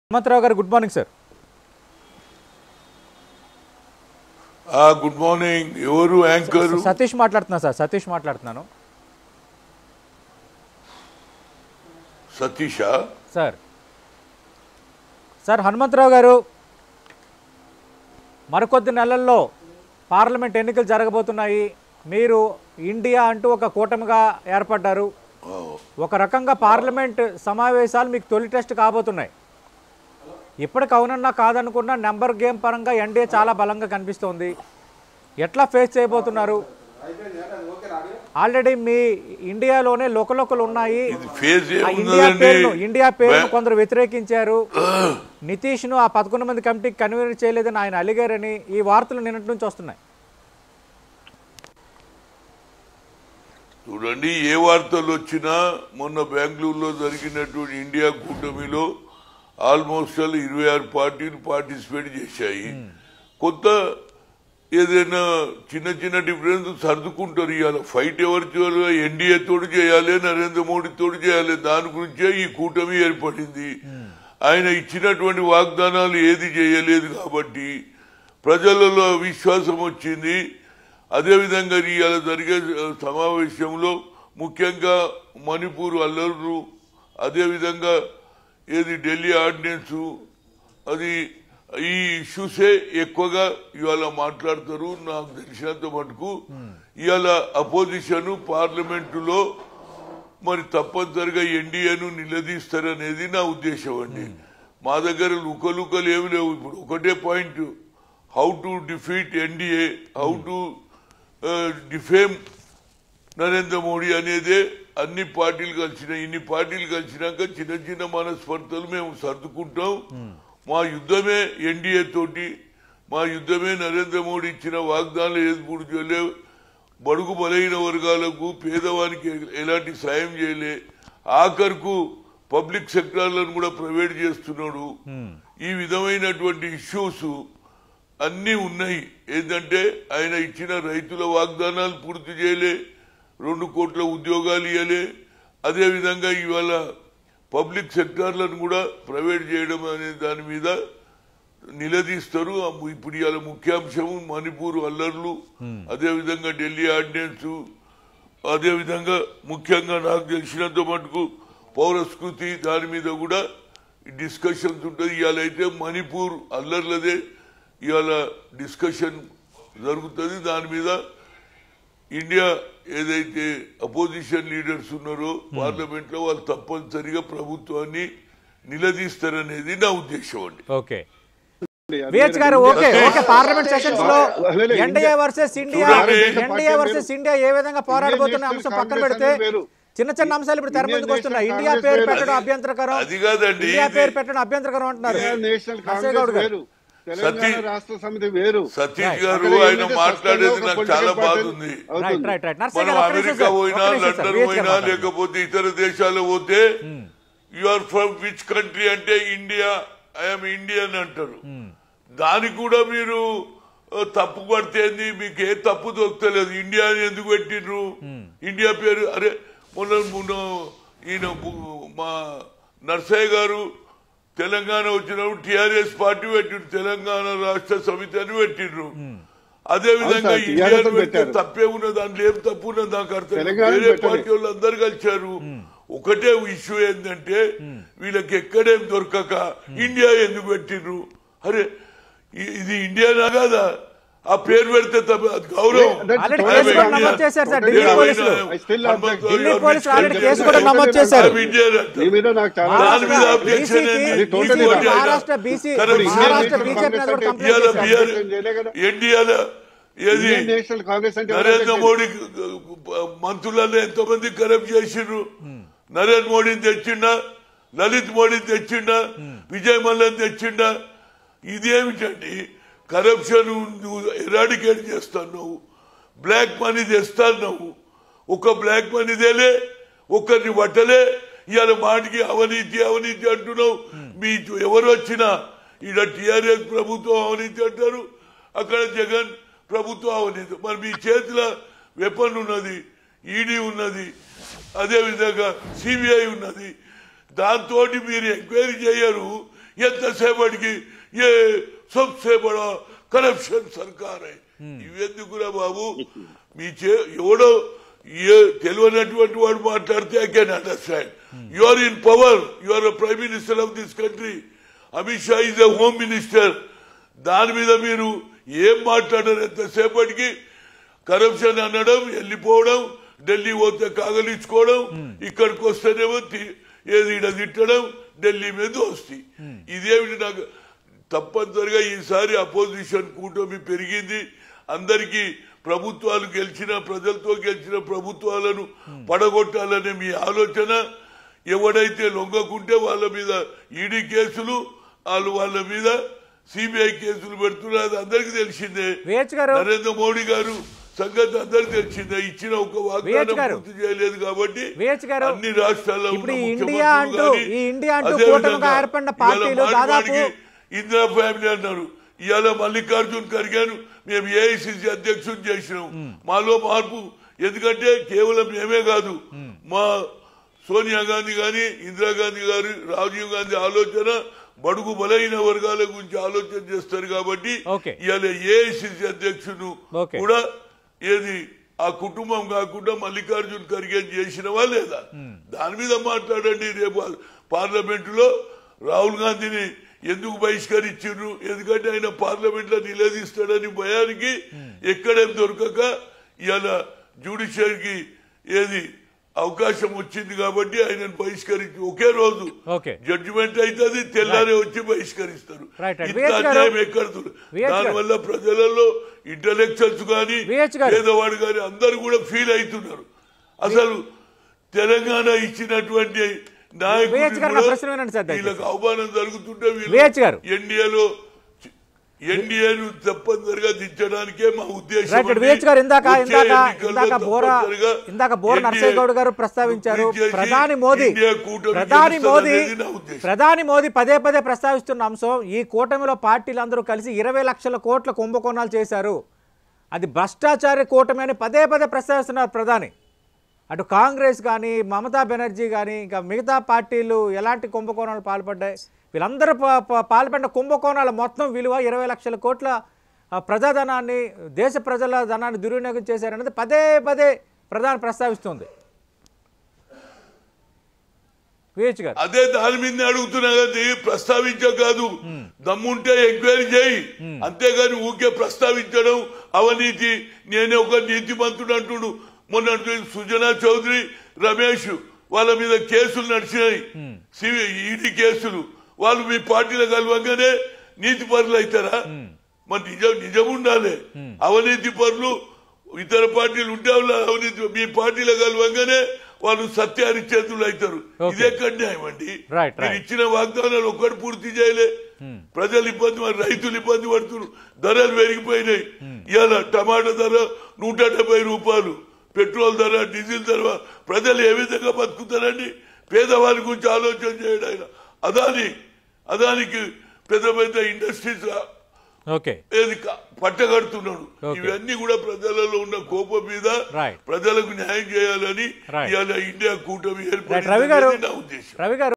హనుమంతరావు గారు good morning sir ఆ good morning ఎవరు యాంకర్ సతీష్ మాట్లాడుతున్నా సార్ సతీష్ మాట్లాడుతున్నాను సతీషా సార్ సార్ హనుమంతరావు గారు మరికొద్ది నెలల్లో పార్లమెంట్ ఎన్నికలు జరగబోతున్నాయి మీరు ఇండియా అంటూ ఒక కూటమిగా ఏర్పడ్డారు ఒక రకంగా పార్లమెంట్ సమావేశాలు మీకు తొలి టెస్ట్ కాబోతున్నాయి ఇప్పటికి అవునన్నా కాదనుకున్నా నెంబర్ గేమ్ పరంగా ఎన్డీఏ చాలా బలంగా కనిపిస్తోంది ఎట్లా ఫేస్ చేయబోతున్నారు ఆల్రెడీ మీ ఇండియాలోనే లోకలోకలు ఉన్నాయి ఇది ఫేజ్ ఆ ఇండియా ఏమున్నదండి పేరును ఇండియా పేరును కొందరు వ్యతిరేకించారు నితీష్ ను ఆ పదకొండు మంది కమిటీకి కన్వీనర్ చేయలేదని ఆయన అలిగారని ఈ వార్తలు నిన్నటి నుంచి వస్తున్నాయి చూడండి ఏ వార్తలు వచ్చినా మొన్న బెంగళూరులో జరిగినటువంటి ఇండియా కూటమిలో ఆల్మోస్ట్ ఆల్ ఇరవై ఆరు పార్టీలు పార్టిసిపేట్ చేశాయి కొత్త ఏదైనా చిన్న చిన్న డిఫరెన్స్ సర్దుకుంటారు ఇవాళ ఫైట్ ఎవరు ఎన్డీఏ తోడు చేయాలి నరేంద్ర మోడీ తోడు చేయాలి దాని గురించే ఈ కూటమి ఏర్పడింది ఆయన ఇచ్చినటువంటి వాగ్దానాలు ఏది చేయలేదు కాబట్టి ప్రజలలో విశ్వాసం వచ్చింది అదేవిధంగా ఇవాళ జరిగే ఆ, సమావేశంలో ముఖ్యంగా మణిపూర్ అల్లర్లు అదేవిధంగా ఏది ఢిల్లీ ఆర్డినెన్స్ అది ఈ ఇష్యూసే ఎక్కువగా ఇవాళ మాట్లాడతారు నాకు తెలిసినంత మటుకు ఇవాళ అపోజిషన్ పార్లమెంటులో మరి తప్పనిసరిగా ఎన్డీఏను నిలదీస్తారనేది నా ఉద్దేశం అండి మా దగ్గర లుకలుకలు ఏమి లేవు ఇప్పుడు ఒకటే point how to defeat NDA how to defame Narendra Modi అనేదే అన్ని పార్టీలు కలిసిన ఇన్ని పార్టీలు కలిసినాక చిన్న చిన్న మనస్పర్ధలు మేము సర్దుకుంటాం మా యుద్ధమే ఎన్డీఏ తోటి మా యుద్ధమే నరేంద్ర మోడీ ఇచ్చిన వాగ్దానాలు ఏది పూర్తి చేయలే బడుగు బలైన వర్గాలకు పేదవానికి ఎలాంటి సాయం చేయలే ఆఖరుకు పబ్లిక్ సెక్టార్లను కూడా ప్రైవేట్ చేస్తున్నాడు ఈ విధమైనటువంటి ఇష్యూస్ అన్నీ ఉన్నాయి ఏంటంటే ఆయన ఇచ్చిన రైతుల వాగ్దానాలు పూర్తి చేయలే రెండు కోట్ల ఉద్యోగాలు ఇవ్వలే అదేవిధంగా ఇవాళ పబ్లిక్ సెక్టార్లను కూడా ప్రైవేట్ చేయడం అనే దాని మీద నిలదీస్తారు ఆ ము- ఇప్పుడు ఇవాళ ముఖ్యాంశం మణిపూర్ అల్లర్లు అదేవిధంగా ఢిల్లీ ఆర్డినెన్స్ అదేవిధంగా ముఖ్యంగా నాకు తెలిసినంత మటుకు పౌరస్కృతి దాని మీద కూడా డిస్కషన్స్ ఉంటుంది ఇవాళ అయితే మణిపూర్ అల్లర్లదే ఇవాళ డిస్కషన్ జరుగుతుంది దాని మీద ఇండియా ఏదైతే అపోజిషన్ లీడర్స్ ఉన్నారో పార్లమెంట్ లో వాళ్ళు తప్పనిసరిగా ప్రభుత్వాన్ని నిలదీస్తారనేది నా ఉద్దేశం అండి ఓకే విహెచ్ గారు ఓకే ఓకే పార్లమెంట్ సెషన్స్ లో ఎన్డీఏ వర్సెస్ ఇండియా చూడండి. ఎన్డీఏ వర్సెస్ ఇండియా ఏ విధంగా పోరాడబోతున్న అంశం పక్కన పెడితే చిన్న చిన్న అంశాలు ఇప్పుడు తెర ముందుకు వస్తున్నాయి ఇండియా పేరు పెట్టడం అభ్యంతరకరం అది కాదండి ఇండియా ఇది- పేరు పెట్టడం అభ్యంతరకరం అంటున్నారు నేషనల్ నర్సయ్య కాంగ్రెస్ గౌడ్ గారు. వేరు తెలంగాణ సతీ- రాష్ట్ర సమితి వేరు సతీష్ గారు అక్కడ ఆయన ఏంటంటే మాట్లాడేది స్పష్టంగా నాకు ఒక చాలా political బాధ party ఉంది అవుతుంది. రైట్ రైట్ రైట్ నర్సయ్య మనం గారు ఒక్క నిమిషం అమెరికా సార్, పోయినా ఒక్క నిమిషం సార్, లండన్ విహెచ్ గారు పోయినా మాట్లాడండి. లేకపోతే ఇతర దేశాలు పోతే you are from which country అంటే ఇండియా ఐఎమ్ ఇండియన్ అంటారు దానికి కూడా మీరు ఆ, తప్పు పడితేంది మీకు ఏ తప్పు దొరకలేదు ఇండియా అని ఎందుకు పెట్టిండ్రు ఇండియా పేరు అరే మొన్న మొన్న ఈయన ము- మా నర్సయ్య గారు తెలంగాణ వచ్చినప్పుడు టిఆర్ఎస్ పార్టీ పెట్టిండ్రు తెలంగాణ రాష్ట్ర సమితి అని పెట్టిండ్రు అదే విధంగా అవును సార్, ఇండియా TRS పెడితే పెట్టారు. తప్పే ఉన్నది దాంట్లో ఏం తప్పు ఉన్నది నాకు అర్థం కాదు. తెలంగాణ వేరే పెట్టారు. పార్టీ వాళ్ళు అందరు కలిశారు ఒకటే ఇష్యూ ఏంటంటే వీళ్ళకి ఎక్కడేం దొరకక ఇండియా ఎందుకు పెట్టిండ్రు అరే ఇ- ఇది ఇండియానా కాదా ఆ పేరు పెడితే తప్ప అది గౌరవం That's ఆల్రెడీ totally కేసు కూడా Indian. నమోదు చేశారు సార్ Totally ఢిల్లీ Indian. పోలీసులు I still object. ఢిల్లీ పోలీసులు ఆల్రెడీ కేసు కూడా నమోదు చేశారు నీ మీద నాకు చాలా దాని మీద మహారాష్ట్ర objection BC కి ఏంది? totally ఇంకోటి ఆయన- Maharashtra BC Correct. Maharashtra Indian BJP మీద కూడా Congress కంప్లైంట్ ఇవాళ చేశారు బిఆర్ చేయలే కదా. ఇండియాలో ఏది ఇండియన్ నేషనల్ కాంగ్రెస్ అంటే ఎవరు నరేంద్ర object మోడీ మంత్రులలో ఎంతో మంది కరప్ట్ చేసిండ్రు నరేంద్ర మోడీని తెచ్చిండా లలిత్ మోడీని తెచ్చిండా విజయ్ మల్లని తెచ్చిండా ఇదేమిటండి కరప్షన్ నువ్వు ఎరాడికేట్ చేస్తున్నావు బ్లాక్ మనీ తెస్తున్నావు ఒక బ్లాక్ మనీ తేలే ఒకరిని పట్టలే ఇవాళ మాటికి అవినీతి అవినీతి అంటున్నావు మీ ఎవరు వచ్చినా ఈడ టిఆర్ఎస్ ప్రభుత్వం అవినీతి అంటారు అక్కడ జగన్ ప్రభుత్వం అవినీతి మరి మీ చేతిలో వెపన్ ఉన్నది ఈడీ ఉన్నది అదే విధంగా సిబిఐ ఉన్నది దాంతో మీరు ఎంక్వైరీ చేయరు ఎంతసేపటికి ఏ సబ్సే బడా కరప్షన్ సర్కార్ ఇవెందుకురా బాబు మీ చే ఎవడో ఏ తెలియనటువంటి వాడు మాట్లాడితే I can understand you are in power you are prime minister of this country Amit Shah is a home minister దాని మీద మీరు ఏం మాట్లాడారు ఎంతసేపటికి కరప్షన్ అనడం వెళ్ళిపోవడం ఢిల్లీ పోతే కాగలించుకోవడం ఇక్కడికి వస్తేనేమో తి- ఏది ఈడ తిట్టడం ఢిల్లీ మీద వస్తాయి ఇదేమిటి నాకు తప్పనిసరిగా ఈసారి అపోజిషన్ కూటమి పెరిగింది అందరికీ ప్రభుత్వాలు గెలిచిన ప్రజలతో గెలిచిన ప్రభుత్వాలను పడగొట్టాలనే మీ ఆలోచన ఎవడైతే లొంగకుంటే వాళ్ళ మీద ఈడీ కేసులు వాళ్ళు వాళ్ళ మీద సిబిఐ కేసులు పెడుతున్నారు అది అందరికీ తెలిసిందే విహెచ్ గారు నరేంద్ర మోడీ గారు సంగతి అందరికి తెలిసిందే ఇచ్చిన ఒక విహెచ్ వాగ్దానం గారు. పూర్తి చేయలేదు కాబట్టి విహెచ్ గారు, అన్ని రాష్ట్రాల్లో ఇప్పుడు ఉన్న ఈ ముఖ్యమంత్రులు ఇండియా అంటూ- గాని, ఈ ఇండియా అంటూ అదే కూటమిగా విధంగా ఏర్పడిన ఇవాళ పార్టీలు మాటి దాదాపు- మాటికి ఇందిరా ఫ్యామిలీ అన్నారు ఇవాళ మల్లికార్జున్ ఖర్గేను మేము ఏఐసిసి అధ్యక్షుడు చేసినాం మాలో మార్పు ఎందుకంటే కేవలం మేమే కాదు మా సోనియా గాంధీ గాని ఇందిరాగాంధీ గారు రాజీవ్ గాంధీ ఆలోచన బడుగు బలైన వర్గాల గురించి ఆలోచన చేస్తారు కాబట్టి ఓకే. ఇవాళ ఏఐసిసి అధ్యక్షుడు ఓకే. కూడా ఏది ఆ కుటుంబం కాకుండా మల్లికార్జున్ ఖర్గే చేసినవా లేదా దాని మీద మాట్లాడండి రేపు పార్లమెంట్ లో రాహుల్ గాంధీని ఎందుకు బహిష్కరించారు ఎందుకంటే ఆయన పార్లమెంట్ లో నిలదీస్తాడని భయానికి ఎక్కడేం దొరకక ఇవాళ జ్యుడిషియరీకి ఏది అవకాశం వచ్చింది కాబట్టి ఆయనను బహిష్కరించి ఒకే రోజు ఓకే. జడ్జిమెంట్ అవుతుంది తెల్లారే వచ్చి బహిష్కరిస్తారు Right, right. ఇంత విహెచ్ గారు- అన్యాయం ఎక్కడ దొర- విహెచ్ గారు- దానివల్ల ప్రజలలో ఇంటలెక్చువల్స్ కానీ విహెచ్ గారు. పేదవాడు కానీ అందరు కూడా ఫీల్ అవుతున్నారు అసలు తెలంగాణ ఇచ్చినటువంటి విహెచ్ గారు, నా నాయకులు ప్రశ్న వినండి సార్ దయచేసి. వీళ్ళకి అవమానం జరుగుతుంటే విహెచ్ గారు. ఎన్డీఏలో ఎన్డీఏను తప్పనిసరిగా దించడానికే మా ఉద్దేశం రైట్ అండి. విహెచ్ గారు ఇందాక వచ్చే ఇందాక ఎన్నికల్లో ఇందాక బోర తప్పనిసరిగా ఇందాక బోర NDA నర్సయ్య గౌడ్ గారు ప్రస్తావించారు చేసి ప్రధాని మోదీ ఇండియా కూటమి ప్రధాని మోదీ గెలుస్తుందనేది నా ఉద్దేశం. ప్రధాని మోదీ పదే పదే ప్రస్తావిస్తున్న అంశం ఈ కూటమిలో పార్టీలందరూ కలిసి ఇరవై లక్షల కోట్ల కుంభకోణాలు చేశారు అది భ్రష్టాచార కూటమి అని పదే పదే ప్రస్తావిస్తున్నారు ప్రధాని అటు కాంగ్రెస్ కానీ మమతా బెనర్జీ కానీ ఇంకా మిగతా పార్టీలు ఎలాంటి కుంభకోణాలు పాల్పడ్డాయి వీళ్ళందరూ పా- పా- పాల్పడిన కుంభకోణాల మొత్తం విలువ ఇరవై లక్షల కోట్ల ఆ, ప్రజాధనాన్ని దేశ ప్రజల ధనాన్ని దుర్వినియోగం చేశారనేది పదే పదే ప్రధాని ప్రస్తావిస్తుంది విహెచ్ గారు అదే దాని మీద అడుగుతున్నా కదా ప్రస్తావించ కాదు దమ్ముంటే ఎంక్వైరీ చేయి అంతేగాని ఊకే ప్రస్తావించడం అవినీతి నేనే ఒక నీతిమంతుడు అంటుడు మొన్న సుజనా చౌదరి రమేష్ వాళ్ళ మీద కేసులు నడిచినాయి ఈడీ కేసులు వాళ్ళు మీ పార్టీలో కలవంగానే నీతి పరులు అవుతారా మరి నిజం నిజం ఉండాలి అవినీతి పరులు ఇతర పార్టీలు ఉంటే వాళ్ళు అవినీతి మీ పార్టీలో కలవంగానే వాళ్ళు సత్యారిచేతులు అవుతారు Okay. ఇదే అన్యాయం అండి Right, మీరు right. ఇచ్చిన వాగ్దానాలు ఒక్కటి పూర్తి చేయలే ప్రజలు ఇబ్బంది మరి రైతులు ఇబ్బంది పడుతున్నారు ధరలు పెరిగిపోయినాయి ఇవాళ టమాటా ధర నూట డెబ్బై రూపాయలు పెట్రోల్ ధర డీజిల్ ధర ప్రజలు ఏ విధంగా బతుకుతారండి పేదవాళ్ళ గురించి ఆలోచన చేయడం ఆయన అదాని అదానికి పెద్ద పెద్ద ఇండస్ట్రీస్ ఓకే ఏది క- పట్టగడుతున్నాడు Okay. ఇవన్నీ కూడా ప్రజలలో ఉన్న కోపం మీద Right. ప్రజలకు న్యాయం చేయాలని Right. ఇవాళ ఇండియా కూటమి రైట్ రవి గారు ఏర్పడింది నా ఉద్దేశం రవి గారు